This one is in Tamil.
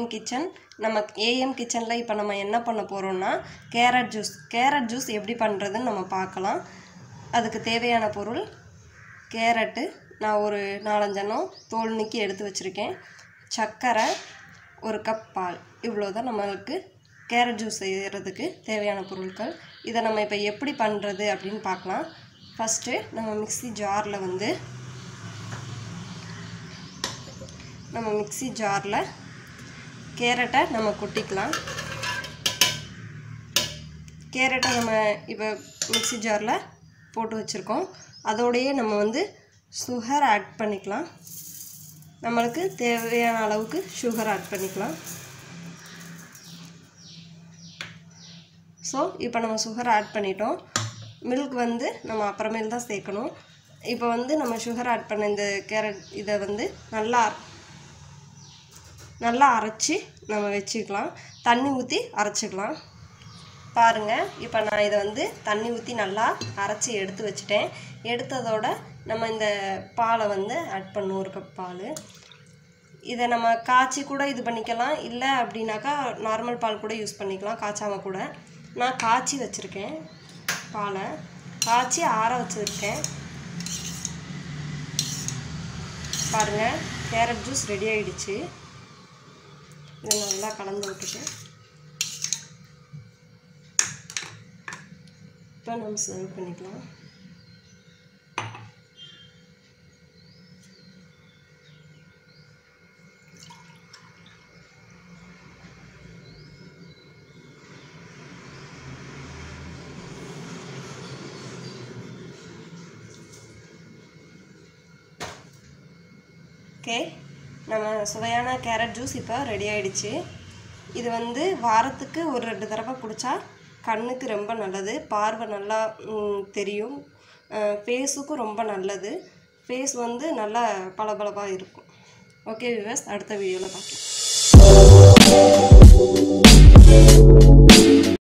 ஏஎம் கிச்சன் நம்ம ஏஎம் கிச்சனில் இப்போ நம்ம என்ன பண்ண போகிறோம்னா கேரட் ஜூஸ் கேரட் ஜூஸ் எப்படி பண்ணுறதுன்னு நம்ம பார்க்கலாம் அதுக்கு தேவையான பொருள் கேரட்டு நான் ஒரு நாலஞ்செண்ணம் தோல் நீக்கி எடுத்து வச்சுருக்கேன் சர்க்கரை ஒரு கப் பால் இவ்வளோ தான் நம்மளுக்கு கேரட் ஜூஸ் செய்கிறதுக்கு தேவையான பொருட்கள் இதை நம்ம இப்போ எப்படி பண்ணுறது அப்படின்னு பார்க்கலாம் ஃபஸ்ட்டு நம்ம மிக்ஸி ஜாரில் வந்து நம்ம மிக்ஸி ஜாரில் கேரட்டை நம்ம கொட்டிக்கலாம் கேரட்டை நம்ம இப்போ மிக்ஸி ஜாரில் போட்டு வச்சுருக்கோம் அதோடையே நம்ம வந்து சுகர் ஆட் பண்ணிக்கலாம் நம்மளுக்கு தேவையான அளவுக்கு சுகர் ஆட் பண்ணிக்கலாம் ஸோ இப்போ நம்ம சுகர் ஆட் பண்ணிட்டோம் மில்க் வந்து நம்ம அப்புறமேல் தான் சேர்க்கணும் இப்போ வந்து நம்ம சுகர் ஆட் பண்ண இந்த கேரட் இதை வந்து நல்லா நல்லா அரைச்சி நம்ம வச்சுக்கலாம் தண்ணி ஊற்றி அரைச்சிக்கலாம் பாருங்கள் இப்போ நான் இதை வந்து தண்ணி ஊற்றி நல்லா அரைச்சி எடுத்து வச்சுட்டேன் எடுத்ததோட நம்ம இந்த பாலை வந்து ஆட் பண்ணுவோம் ஒரு கப் பால் இதை நம்ம காய்ச்சி கூட இது பண்ணிக்கலாம் இல்லை அப்படின்னாக்கா நார்மல் பால் கூட யூஸ் பண்ணிக்கலாம் காய்ச்சாமல் கூட நான் காய்ச்சி வச்சுருக்கேன் பாலை காய்ச்சி ஆற வச்சுருக்கேன் பாருங்கள் கேரட் ஜூஸ் ரெடி ஆயிடுச்சு இதை நல்லா கலந்து விட்டுட்டு இப்போ நம்ம சர்வ் பண்ணிக்கலாம் ஓகே நம்ம சுவையான கேரட் ஜூஸ் இப்போ ரெடி ஆயிடுச்சு இது வந்து வாரத்துக்கு ஒரு ரெண்டு தடவை குடித்தா கண்ணுக்கு ரொம்ப நல்லது பார்வை நல்லா ம், தெரியும் ஃபேஸுக்கும் ரொம்ப நல்லது ஃபேஸ் வந்து நல்லா பளபளப்பாக இருக்கும் ஓகே விவஸ் அடுத்த வீடியோவில் பார்க்கலாம்